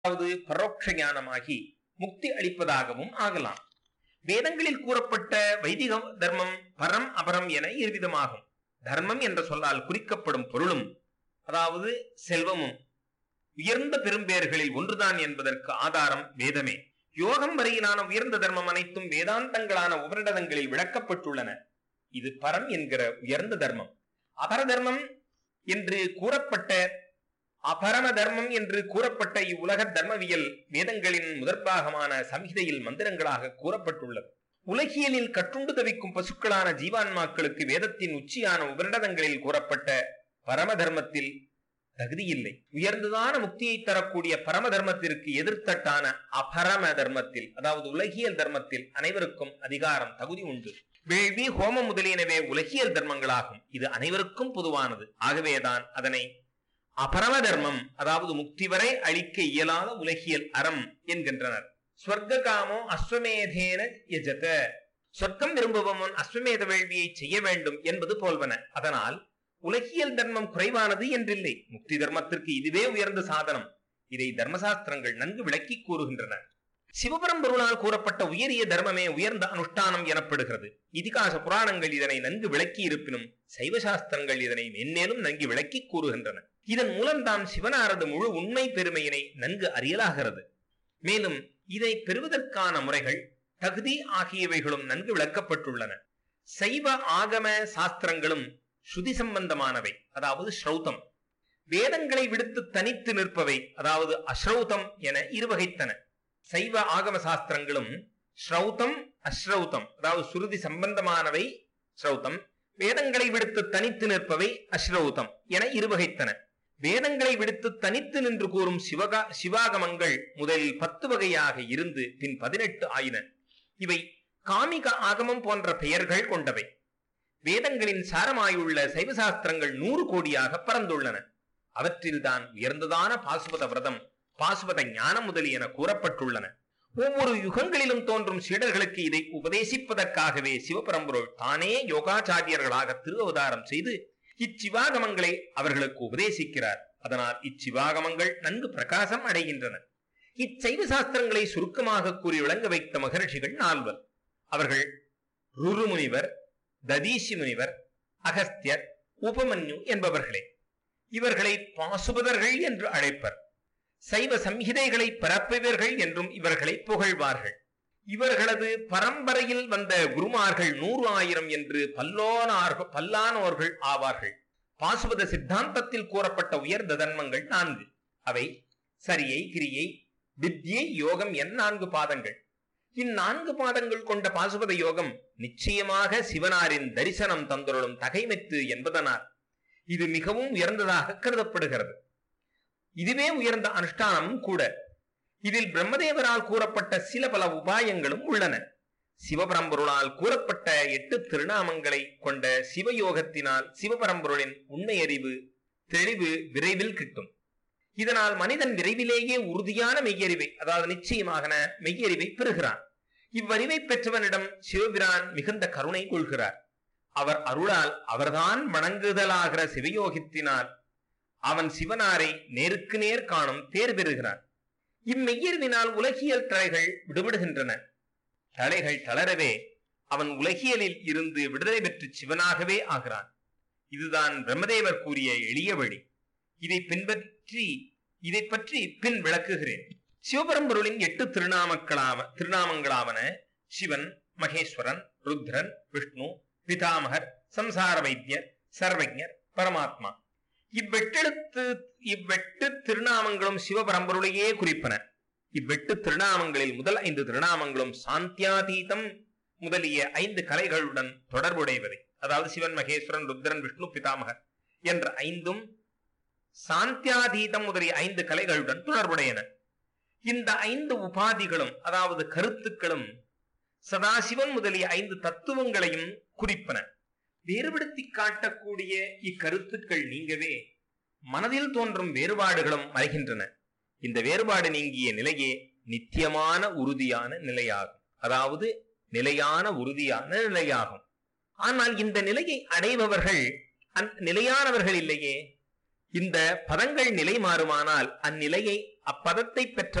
அதாவது பரோட்ச ஞானமாகி முக்தி அளிப்பதாகவும் ஆகலாம் வேதங்களில் கூறப்பட்ட வைதிக தர்மம் பரம் அபரம் என இருவிதமாகும் தர்மம் என்ற சொல்லால் குறிக்கப்படும் பொருளும் அதாவது செல்வமும் உயர்ந்த பெரும்பேர்களில் ஒன்றுதான் என்பதற்கு ஆதாரம் வேதமே யோகம் வரையிலான உயர்ந்த தர்மம் அனைத்தும் வேதாந்தங்களான உபரிடதங்களில் விளக்கப்பட்டுள்ளன இது பரம் என்கிற உயர்ந்த தர்மம் அபர தர்மம் என்று கூறப்பட்ட அபரம தர்மம் என்று கூறப்பட்ட இவ்வுலக தர்மவியல் வேதங்களின் முதற்பாகமான சம்ஹிதையில் மந்திரங்களாக கூறப்பட்டுள்ளது உலகியலில் கட்டுண்டு தவிக்கும் பசுக்களான ஜீவான்மாக்களுக்கு வேதத்தின் உச்சியான உபரிடதங்களில் கூறப்பட்ட பரம தர்மத்தில் தகுதியில்லை உயர்ந்ததான முக்தியை தரக்கூடிய பரம தர்மத்திற்கு எதிர்த்தட்டான அபரம தர்மத்தில் அதாவது உலகியல் தர்மத்தில் அனைவருக்கும் அதிகாரம் தகுதி உண்டு வேள்வி ஹோமம் முதலியனவே உலகியல் தர்மங்களாகும் இது அனைவருக்கும் பொதுவானது ஆகவேதான் அதனை அபரம தர்மம் அதாவது முக்தி வரை அளிக்க இயலாத உலகியல் அறம் என்கின்றனர் ஸ்வர்க்க காமோ அஸ்வமேதேன யஜத சொர்க்கம் விரும்புபவன் அஸ்வமேத வேள்வியை செய்ய வேண்டும் என்பது போல்வன அதனால் உலகியல் தர்மம் குறைவானது என்றில்லை முக்தி தர்மத்திற்கு இதுவே உயர்ந்த சாதனம் இதை தர்மசாஸ்திரங்கள் நன்கு விளக்கி கூறுகின்றன சிவபரம்பொருளால் கூறப்பட்ட உயரிய தர்மமே உயர்ந்த அனுஷ்டானம் எனப்படுகிறது இதிகாச புராணங்கள் இதனை நன்கு விளக்கி இருப்பினும் சைவ சாஸ்திரங்கள் இதனை மென்மேலும் நன்கு விளக்கி கூறுகின்றன இதன் மூலம்தான் சிவனாரது முழு உண்மை பெருமையினை நன்கு அறியலாகிறது மேலும் இதை பெறுவதற்கான முறைகள் தகுதி ஆகியவைகளும் நன்கு விளக்கப்பட்டுள்ளன சைவ ஆகம சாஸ்திரங்களும் ஸ்ருதி சம்பந்தமானவை அதாவது ஸ்ரௌதம் வேதங்களை விடுத்து தனித்து நிற்பவை அதாவது அஸ்ரௌதம் என இருவகைத்தன சைவ ஆகம சாஸ்திரங்களும் ஸ்ரௌதம் அஸ்ரௌதம் அதாவது சுருதி சம்பந்தமானவை ஸ்ரௌதம் வேதங்களை விடுத்து தனித்து நிற்பவை அஸ்ரௌதம் என இருவகைத்தன வேதங்களை விடுத்து தனித்து நின்று கூறும் சிவகா சிவாகமங்கள் முதலில் பத்து வகையாக இருந்து பின் பதினெட்டு ஆயின இவை காமிக ஆகமம் போன்ற பெயர்கள் கொண்டவை வேதங்களின் சாரமாயுள்ள சைவ சாஸ்திரங்கள் நூறு கோடியாக பறந்துள்ளன அவற்றில்தான் உயர்ந்ததான பாசுபத விரதம் பாசுபத ஞானம் முதலியன கூறப்பட்டுள்ளன ஒவ்வொரு யுகங்களிலும் தோன்றும் சீடர்களுக்கு இதை உபதேசிப்பதற்காகவே சிவபரம்பொருள் தானே யோகாச்சாரியர்களாக திருவதாரம் செய்து இச்சிவாகமங்களை அவர்களுக்கு உபதேசிக்கிறார் அதனால் இச்சிவாகமங்கள் நன்கு பிரகாசம் அடைகின்றன இச்சைவ சாஸ்திரங்களை சுருக்கமாக கூறி விளங்க வைத்த மகர்ஷிகள் நால்வர் அவர்கள் ருரு முனிவர் ததீசி முனிவர் அகஸ்தியர் உபமன்யு என்பவர்களே இவர்களை பாசுபதர்கள் என்று அழைப்பர் சைவ சம்ஹிதைகளை பரப்புவர்கள் என்றும் இவர்களை புகழ்வார்கள் இவர்களது பரம்பரையில் வந்த குருமார்கள் நூறு ஆயிரம் என்று பல்லோனார்கள் பல்லானோர்கள் ஆவார்கள் பாசுபத சித்தாந்தத்தில் கூறப்பட்ட உயர்ந்த தர்மங்கள் நான்கு அவை சரியை கிரியை வித்யை யோகம் என் நான்கு பாதங்கள் இந்நான்கு பாதங்கள் கொண்ட பாசுபத யோகம் நிச்சயமாக சிவனாரின் தரிசனம் தந்தொருளும் தகைமெத்து என்பதனால் இது மிகவும் உயர்ந்ததாக கருதப்படுகிறது இதுவே உயர்ந்த அனுஷ்டானமும் கூட இதில் பிரம்மதேவரால் கூறப்பட்ட சில பல உபாயங்களும் உள்ளன சிவபரம்பொருளால் கூறப்பட்ட எட்டு திருநாமங்களை கொண்ட சிவயோகத்தினால் சிவபரம்பொருளின் உண்மை அறிவு தெளிவு விரைவில் கிட்டும் இதனால் மனிதன் விரைவிலேயே உறுதியான மெய்யறிவை அதாவது நிச்சயமாக மெய்யறிவை பெறுகிறான் இவ்வறிவை பெற்றவனிடம் சிவபிரான் மிகுந்த கருணை கொள்கிறார் அவர் அருளால் அவர்தான் வணங்குதலாகிற சிவயோகத்தினால் அவன் சிவனாரை நேருக்கு நேர் காணும் தேர் பெறுகிறான் இம்மெய்யறிவினால் உலகியல் தலைகள் விடுபடுகின்றன தலைகள் தளரவே அவன் உலகியலில் இருந்து விடுதலை பெற்று சிவனாகவே ஆகிறான் இதுதான் பிரம்மதேவர் கூறிய எளிய வழி இதை பின்பற்றி இதை பற்றி பின் விளக்குகிறேன் சிவபரம்பொருளின் எட்டு திருநாமக்களாவ திருநாமங்களாவன சிவன் மகேஸ்வரன் ருத்ரன் விஷ்ணு பிதாமகர் சம்சார வைத்தியர் சர்வஜர் பரமாத்மா இவ்வெட்டெழுத்து இவ்வெட்டு திருநாமங்களும் சிவபரம்பொருளையே குறிப்பன இவ்வெட்டு திருநாமங்களில் முதல் ஐந்து திருநாமங்களும் சாந்தியாதீதம் முதலிய ஐந்து கலைகளுடன் தொடர்புடையவை அதாவது சிவன் மகேஸ்வரன் ருத்ரன் விஷ்ணு பிதாமகர் என்ற ஐந்தும் சாந்தியாதீதம் முதலிய ஐந்து கலைகளுடன் தொடர்புடையன இந்த ஐந்து உபாதிகளும் அதாவது கருத்துக்களும் சதாசிவன் முதலிய ஐந்து தத்துவங்களையும் குறிப்பன வேறுபடுத்தி காட்டக்கூடிய இக்கருத்துக்கள் நீங்கவே மனதில் தோன்றும் வேறுபாடுகளும் மறைகின்றன இந்த வேறுபாடு நீங்கிய நிலையே நித்தியமான உறுதியான நிலையாகும் அதாவது நிலையான உறுதியான நிலையாகும் ஆனால் இந்த நிலையை அடைபவர்கள் அந் நிலையானவர்கள் இல்லையே இந்த பதங்கள் நிலை மாறுமானால் அந்நிலையை அப்பதத்தை பெற்ற